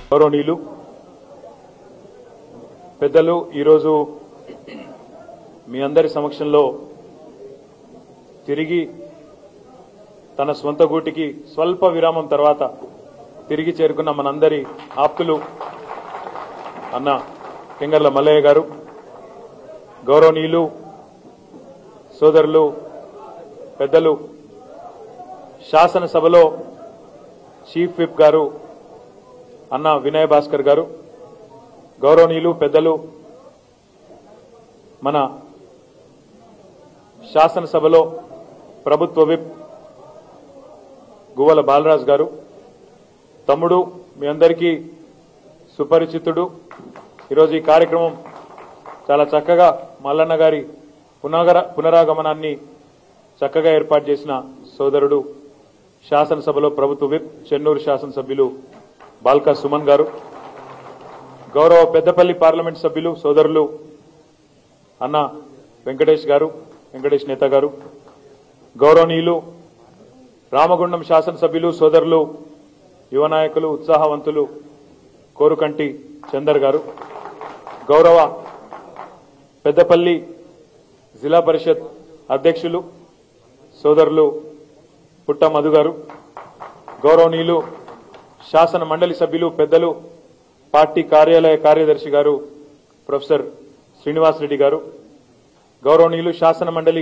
గౌరవనీయులు పెద్దలు ఈరోజు మీ అందరి సమక్షంలో తిరిగి తన స్వంత గూటికి స్వల్ప విరామం తర్వాత తిరిగి చేరుకున్న మనందరి ఆప్తులు అన్న కింగర్ల మల్లయ్య గారు గౌరవనీయులు సోదరులు పెద్దలు శాసనసభలో చీఫ్ విప్ గారు అన్న వినయ్ భాస్కర్ గారు గౌరవనీయులు పెద్దలు మన శాసనసభలో ప్రభుత్వ విప్ గువ్వల బాలరాజ్ గారు తమ్ముడు మీ అందరికీ సుపరిచితుడు ఈరోజు ఈ కార్యక్రమం చాలా చక్కగా మల్లన్న గారి పునగర పునరాగమనాన్ని చక్కగా ఏర్పాటు చేసిన సోదరుడు శాసనసభలో ప్రభుత్వ విప్ చెన్నూరు శాసనసభ్యులు బాల్కా సుమన్ గారు గౌరవ పెద్దపల్లి పార్లమెంట్ సభ్యులు సోదరులు అన్న వెంకటేష్ గారు వెంకటేష్ నేత గారు గౌరవనీయులు రామగుండం శాసనసభ్యులు సోదరులు యువ నాయకులు ఉత్సాహవంతులు కోరుకంటి చందర్ గారు గౌరవ పెద్దపల్లి జిల్లా పరిషత్ అధ్యక్షులు సోదరులు పుట్ట మధు గారు గౌరవనీయులు శాసన మండలి సభ్యులు పెద్దలు పార్టీ కార్యాలయ కార్యదర్శి గారు ప్రొఫెసర్ శ్రీనివాసరెడ్డి గారు గౌరవనీయులు శాసన మండలి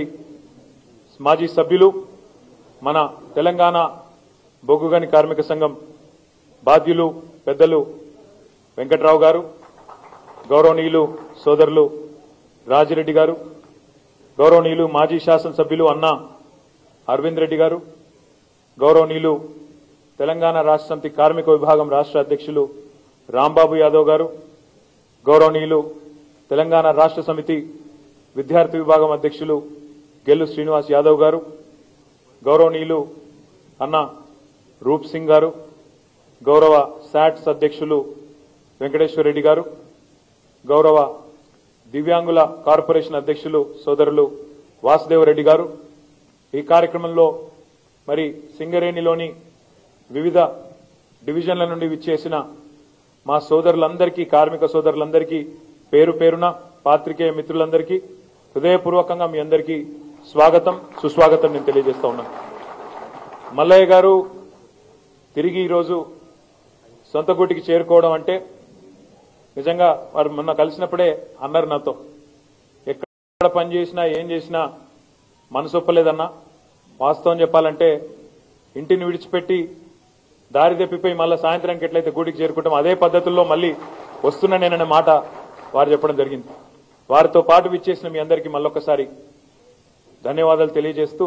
మాజీ సభ్యులు మన తెలంగాణ బొగ్గుగని కార్మిక సంఘం బాధ్యులు పెద్దలు వెంకట్రావు గారు గౌరవనీయులు సోదరులు రాజిరెడ్డి గారు గౌరవనీయులు మాజీ శాసనసభ్యులు అన్న అరవింద్ రెడ్డి గారు గౌరవనీయులు తెలంగాణ రాష్ట్ర సమితి కార్మిక విభాగం రాష్ట్ర అధ్యక్షులు రాంబాబు యాదవ్ గారు గౌరవనీయులు తెలంగాణ రాష్ట్ర సమితి విద్యార్థి విభాగం అధ్యక్షులు గెల్లు శ్రీనివాస్ యాదవ్ గారు గౌరవనీయులు అన్న రూప్ సింగ్ గారు గౌరవ శాట్స్ అధ్యక్షులు వెంకటేశ్వర రెడ్డి గారు గౌరవ దివ్యాంగుల కార్పొరేషన్ అధ్యక్షులు సోదరులు వాసుదేవరెడ్డి గారు ఈ కార్యక్రమంలో మరి సింగరేణిలోని వివిధ డివిజన్ల నుండి విచ్చేసిన మా సోదరులందరికీ కార్మిక సోదరులందరికీ పేరు పేరున పాత్రికేయ మిత్రులందరికీ హృదయపూర్వకంగా మీ అందరికీ స్వాగతం సుస్వాగతం నేను తెలియజేస్తా ఉన్నాను మల్లయ్య గారు తిరిగి ఈరోజు సొంత గూటికి చేరుకోవడం అంటే నిజంగా వారు మొన్న కలిసినప్పుడే అన్నారు నాతో ఎక్కడ పని చేసినా ఏం చేసినా మనసు ఒప్పలేదన్నా వాస్తవం చెప్పాలంటే ఇంటిని విడిచిపెట్టి దారి తప్పిపోయి మళ్ళీ సాయంత్రానికి ఎట్లయితే గూడికి చేరుకుంటాం అదే పద్ధతుల్లో మళ్ళీ వస్తున్నా నేననే మాట వారు చెప్పడం జరిగింది వారితో పాటు విచ్చేసిన మీ అందరికీ మళ్ళొకసారి ధన్యవాదాలు తెలియజేస్తూ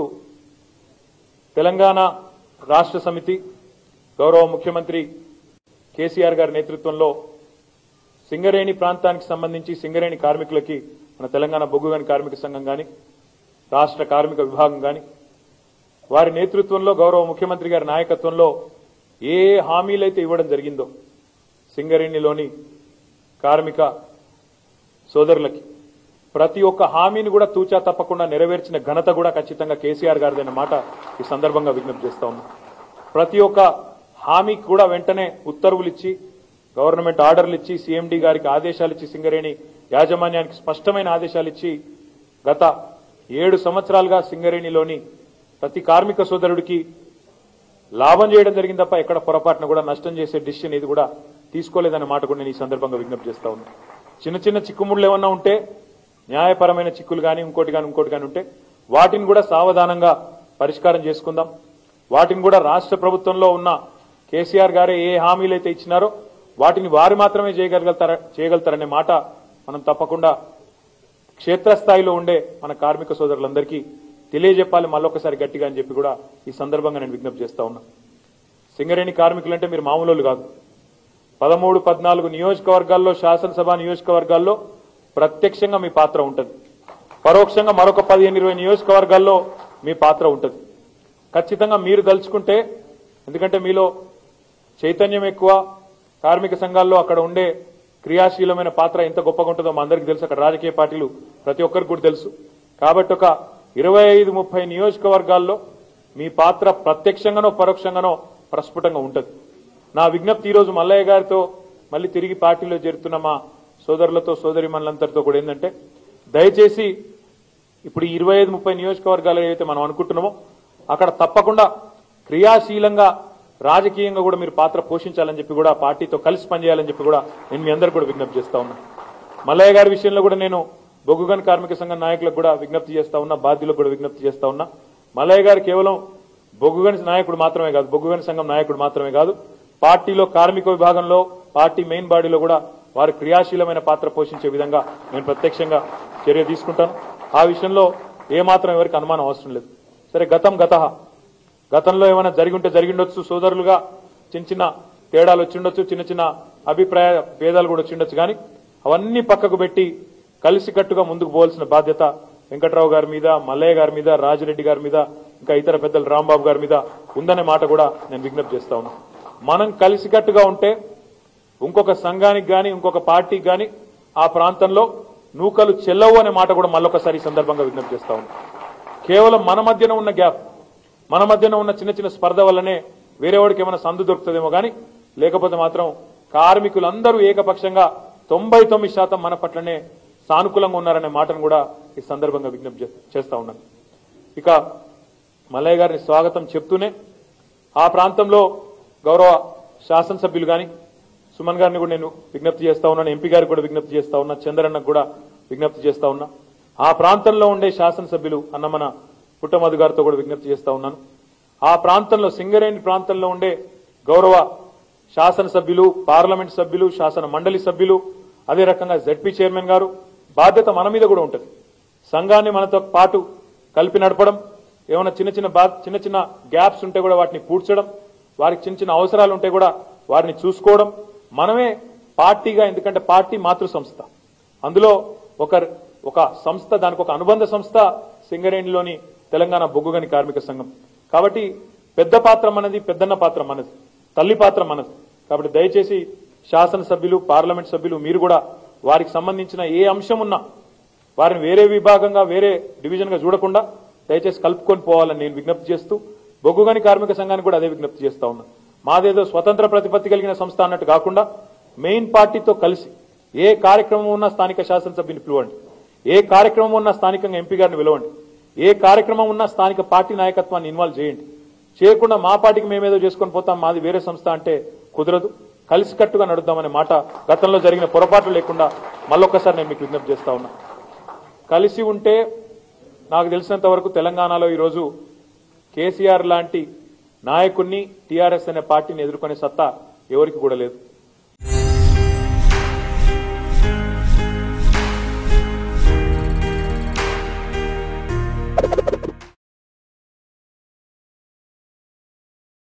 తెలంగాణ రాష్ట్ర సమితి గౌరవ ముఖ్యమంత్రి కేసీఆర్ గారి నేతృత్వంలో సింగరేణి ప్రాంతానికి సంబంధించి సింగరేణి కార్మికులకి మన తెలంగాణ బొగ్గుగని కార్మిక సంఘం గాని రాష్ట్ర కార్మిక విభాగం గాని వారి నేతృత్వంలో గౌరవ ముఖ్యమంత్రి గారి నాయకత్వంలో ఏ హామీలైతే ఇవ్వడం జరిగిందో సింగరేణిలోని కార్మిక సోదరులకి ప్రతి ఒక్క హామీని కూడా తూచా తప్పకుండా నెరవేర్చిన ఘనత కూడా ఖచ్చితంగా కేసీఆర్ గారిదైన మాట ఈ సందర్భంగా విజ్ఞప్తి చేస్తా ఉన్నాం ప్రతి ఒక్క హామీకి కూడా వెంటనే ఉత్తర్వులు ఇచ్చి గవర్నమెంట్ ఆర్డర్లు ఇచ్చి సీఎండీ గారికి ఆదేశాలు ఇచ్చి సింగరేణి యాజమాన్యానికి స్పష్టమైన ఆదేశాలు ఇచ్చి గత ఏడు సంవత్సరాలుగా సింగరేణిలోని ప్రతి కార్మిక సోదరుడికి లాభం చేయడం జరిగింది తప్ప ఎక్కడ పొరపాటున కూడా నష్టం చేసే డిసిషన్ ఇది కూడా తీసుకోలేదన్న మాట కూడా నేను ఈ సందర్భంగా విజ్ఞప్తి చేస్తా ఉన్నాను చిన్న చిన్న చిక్కుముళ్ళు ఏమన్నా ఉంటే న్యాయపరమైన చిక్కులు కానీ ఇంకోటి కానీ ఇంకోటి కానీ ఉంటే వాటిని కూడా సావధానంగా పరిష్కారం చేసుకుందాం వాటిని కూడా రాష్ట్ర ప్రభుత్వంలో ఉన్న కేసీఆర్ గారే ఏ హామీలు అయితే ఇచ్చినారో వాటిని వారు మాత్రమే చేయగలుగుతార చేయగలుగుతారనే మాట మనం తప్పకుండా క్షేత్రస్థాయిలో ఉండే మన కార్మిక సోదరులందరికీ తెలియజెప్పాలి మళ్ళొకసారి గట్టిగా అని చెప్పి కూడా ఈ సందర్భంగా నేను విజ్ఞప్తి చేస్తా ఉన్నా సింగరేణి కార్మికులంటే మీరు మామూలు కాదు పదమూడు పద్నాలుగు నియోజకవర్గాల్లో శాసనసభ నియోజకవర్గాల్లో ప్రత్యక్షంగా మీ పాత్ర ఉంటుంది పరోక్షంగా మరొక పదిహేను ఇరవై నియోజకవర్గాల్లో మీ పాత్ర ఉంటుంది ఖచ్చితంగా మీరు దలుచుకుంటే ఎందుకంటే మీలో చైతన్యం ఎక్కువ కార్మిక సంఘాల్లో అక్కడ ఉండే క్రియాశీలమైన పాత్ర ఎంత గొప్పగా ఉంటుందో మా అందరికీ తెలుసు అక్కడ రాజకీయ పార్టీలు ప్రతి ఒక్కరికి కూడా తెలుసు కాబట్టి ఒక ఇరవై ఐదు ముప్పై నియోజకవర్గాల్లో మీ పాత్ర ప్రత్యక్షంగానో పరోక్షంగానో ప్రస్ఫుటంగా ఉంటుంది నా విజ్ఞప్తి ఈరోజు మల్లయ్య గారితో మళ్ళీ తిరిగి పార్టీలో చేరుతున్న మా సోదరులతో సోదరి మనులందరితో కూడా ఏంటంటే దయచేసి ఇప్పుడు ఈ ఇరవై ఐదు ముప్పై నియోజకవర్గాలు ఏవైతే మనం అనుకుంటున్నామో అక్కడ తప్పకుండా క్రియాశీలంగా రాజకీయంగా కూడా మీరు పాత్ర పోషించాలని చెప్పి కూడా పార్టీతో కలిసి పనిచేయాలని చెప్పి కూడా నేను మీ అందరు కూడా విజ్ఞప్తి చేస్తా ఉన్నా మల్లయ్య గారి విషయంలో కూడా నేను బొగ్గుగన్ కార్మిక సంఘం నాయకులకు కూడా విజ్ఞప్తి చేస్తా ఉన్నా బాధ్యులకు కూడా విజ్ఞప్తి చేస్తా ఉన్నా మల్లయ్య గారు కేవలం బొగ్గుగని నాయకుడు మాత్రమే కాదు బొగ్గుగని సంఘం నాయకుడు మాత్రమే కాదు పార్టీలో కార్మిక విభాగంలో పార్టీ మెయిన్ బాడీలో కూడా వారు క్రియాశీలమైన పాత్ర పోషించే విధంగా నేను ప్రత్యక్షంగా చర్య తీసుకుంటాను ఆ విషయంలో ఏమాత్రం ఎవరికి అనుమానం అవసరం లేదు సరే గతం గత గతంలో ఏమైనా జరిగి ఉంటే జరిగిండొచ్చు సోదరులుగా చిన్న చిన్న తేడాలు వచ్చిండొచ్చు చిన్న చిన్న అభిప్రాయ భేదాలు కూడా వచ్చిండొచ్చు కానీ అవన్నీ పక్కకు పెట్టి కలిసికట్టుగా ముందుకు పోవాల్సిన బాధ్యత వెంకట్రావు గారి మీద మల్లయ్య గారి మీద రాజిరెడ్డి గారి మీద ఇంకా ఇతర పెద్దలు రాంబాబు గారి మీద ఉందనే మాట కూడా నేను విజ్ఞప్తి చేస్తా ఉన్నా మనం కలిసికట్టుగా ఉంటే ఇంకొక సంఘానికి గాని ఇంకొక పార్టీకి గాని ఆ ప్రాంతంలో నూకలు చెల్లవు అనే మాట కూడా మళ్ళొకసారి ఈ సందర్భంగా విజ్ఞప్తి చేస్తా ఉన్నా కేవలం మన మధ్యన ఉన్న గ్యాప్ మన మధ్యన ఉన్న చిన్న చిన్న స్పర్ధ వల్లనే వేరే వాడికి ఏమైనా సందు దొరుకుతుందేమో కానీ లేకపోతే మాత్రం కార్మికులందరూ ఏకపక్షంగా తొంభై తొమ్మిది శాతం మన పట్లనే సానుకూలంగా ఉన్నారనే మాటను కూడా ఈ సందర్భంగా విజ్ఞప్తి చే- చేస్తా ఉన్నాను ఇక మల్లయ్య గారిని స్వాగతం చెప్తూనే ఆ ప్రాంతంలో గౌరవ శాసనసభ్యులు కానీ సుమన్ గారిని కూడా నేను విజ్ఞప్తి చేస్తా ఉన్నాను ఎంపీ గారికి కూడా విజ్ఞప్తి చేస్తా ఉన్నా చంద్రన్నకు కూడా విజ్ఞప్తి చేస్తా ఉన్నా ఆ ప్రాంతంలో ఉండే శాసనసభ్యులు అన్న మన పుట్టమధు గారితో కూడా విజ్ఞప్తి చేస్తా ఉన్నాను ఆ ప్రాంతంలో సింగరేణి ప్రాంతంలో ఉండే గౌరవ శాసనసభ్యులు పార్లమెంట్ సభ్యులు శాసన మండలి సభ్యులు అదే రకంగా జెడ్పీ చైర్మన్ గారు బాధ్యత మన మీద కూడా ఉంటుంది సంఘాన్ని మనతో పాటు కలిపి నడపడం ఏమైనా చిన్న చిన్న బా చిన్న చిన్న గ్యాప్స్ ఉంటే కూడా వాటిని పూడ్చడం వారికి చిన్న చిన్న అవసరాలు ఉంటే కూడా వారిని చూసుకోవడం మనమే పార్టీగా ఎందుకంటే పార్టీ మాతృ సంస్థ అందులో ఒక ఒక సంస్థ దానికి ఒక అనుబంధ సంస్థ సింగరేణిలోని తెలంగాణ బొగ్గుగని కార్మిక సంఘం కాబట్టి పెద్ద పాత్ర మనది పెద్దన్న పాత్ర మనది తల్లి పాత్ర మనది కాబట్టి దయచేసి శాసనసభ్యులు పార్లమెంట్ సభ్యులు మీరు కూడా వారికి సంబంధించిన ఏ అంశం ఉన్నా వారిని వేరే విభాగంగా వేరే డివిజన్ గా చూడకుండా దయచేసి కలుపుకొని పోవాలని నేను విజ్ఞప్తి చేస్తూ బొగ్గుగని కార్మిక సంఘానికి కూడా అదే విజ్ఞప్తి చేస్తా ఉన్నా మాదేదో స్వతంత్ర ప్రతిపత్తి కలిగిన సంస్థ అన్నట్టు కాకుండా మెయిన్ పార్టీతో కలిసి ఏ కార్యక్రమం ఉన్నా స్థానిక శాసనసభ్యుని పిలవండి ఏ కార్యక్రమం ఉన్నా స్థానికంగా ఎంపీ గారిని పిలవండి ఏ కార్యక్రమం ఉన్నా స్థానిక పార్టీ నాయకత్వాన్ని ఇన్వాల్వ్ చేయండి చేయకుండా మా పార్టీకి మేమేదో చేసుకొని పోతాం మాది వేరే సంస్థ అంటే కుదరదు కలిసికట్టుగా నడుద్దామనే మాట గతంలో జరిగిన పొరపాట్లు లేకుండా మళ్ళొక్కసారి నేను మీకు విజ్ఞప్తి చేస్తా ఉన్నా కలిసి ఉంటే నాకు తెలిసినంత వరకు తెలంగాణలో ఈరోజు కేసీఆర్ లాంటి నాయకుడిని టీఆర్ఎస్ అనే పార్టీని ఎదుర్కొనే సత్తా ఎవరికి కూడా లేదు